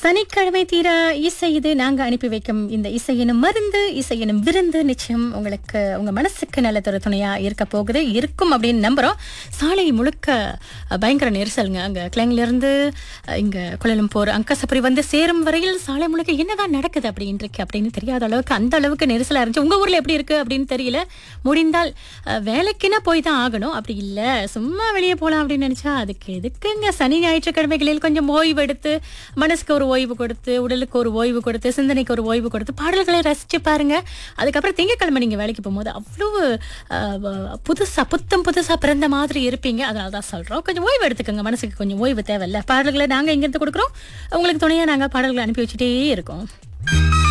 சனிக்கிழமை தீர இசை இது நாங்க அனுப்பி வைக்கும் இந்த இசையினும் மருந்து இசையினும் விருந்து நிச்சயம் உங்களுக்கு உங்க மனசுக்கு நல்ல ஒரு துணையா இருக்க போகுது இருக்கும் அப்படின்னு நம்புறோம் சாலை முழுக்க அஹ், பயங்கர நெரிசலுங்க அங்க கிளங்கில இருந்து அஹ், இங்க குளலம்பூர் அங்கசபுரி வந்து சேரும் வரையில் சாலை முழுக்க என்னதான் நடக்குது அப்படி இன்றைக்கு அப்படின்னு தெரியாத அளவுக்கு அந்த அளவுக்கு நெரிசலா இருந்துச்சு உங்க ஊர்ல எப்படி இருக்கு அப்படின்னு தெரியல முடிந்தால் அஹ், வேலைக்குன்னா போய் தான் ஆகணும் அப்படி இல்ல சும்மா வெளியே போலாம் அப்படின்னு நினைச்சா அதுக்கு எதுக்குங்க சனி ஞாயிற்றுக்கிழமைகளில் கொஞ்சம் ஓய்வு எடுத்து மனசுக்கு ஒரு ஓய்வு கொடுத்து உடலுக்கு ஒரு ஓய்வு கொடுத்து சிந்தனைக்கு ஒரு ஓய்வு கொடுத்து பாடல்களை ரசிச்சு பாருங்க அதுக்கப்புறம் திங்கக்கிழமை நீங்க வேலைக்கு போகும்போது அவ்வளவு அஹ், வ- புதுசா புத்தம் புதுசா பிறந்த மாதிரி இருப்பீங்க அதனால தான் சொல்றோம் கொஞ்சம் ஓய்வு எடுத்துக்கோங்க மனசுக்கு கொஞ்சம் ஓய்வு தேவையில்ல பாடல்களை நாங்க இங்கிருந்து கொடுக்குறோம் உங்களுக்கு துணையா நாங்க பாடல்களை அனுப்பி வச்சுட்டே இருக்கோம்